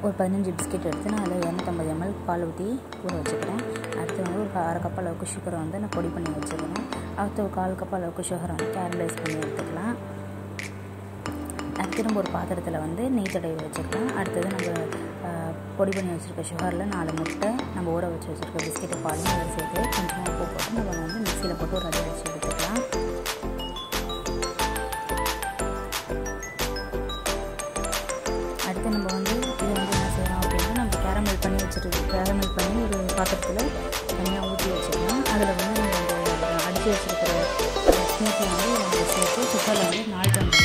ஒரு பதினஞ்சு பிஸ்கெட் எடுத்து நான் அதில் இரநூத்தம்பது எம்எல் பால் ஊற்றி ஊற வச்சுக்கிறேன் அடுத்து வந்து ஒரு அரை கப் அளவுக்கு சுகரை வந்து நான் பொடி பண்ணி வச்சுக்கிறேன் அடுத்து ஒரு கால் கப் அளவுக்கு சுகரை வந்து கேரமலைஸ் பண்ணி எடுத்துக்கலாம் அது திரும்ப ஒரு பாத்திரத்தில் வந்து நெய் தடவி வச்சுக்கலாம் அடுத்தது நம்ம பொடி பண்ணி வச்சுருக்க சுகரில் நாலு முட்டை நம்ம ஊற வச்சு வச்சுருக்க பிஸ்கெட்டு பாலும் அதை சேர்த்து கொஞ்சமாக உப்பு போட்டு நம்ம வந்து மிக்சியில் போட்டு ஒரு அடி வச்சு எடுத்துக்கலாம் அடுத்து நம்ம வந்து இதை வந்து என்ன செய்யலாம் அப்படின்னா நம்ம கேரமல் பண்ணி வச்சுருக்கு கேரமல் பண்ணி ஒரு பாத்திரத்தில் தனியாக ஊற்றி வச்சுக்கலாம் அதில் வந்து நம்ம அந்த அடித்து வச்சுருக்கிற ஸ்மூத்தை வந்து நம்ம சேர்த்து சுகரில் வந்து நாலு டைம்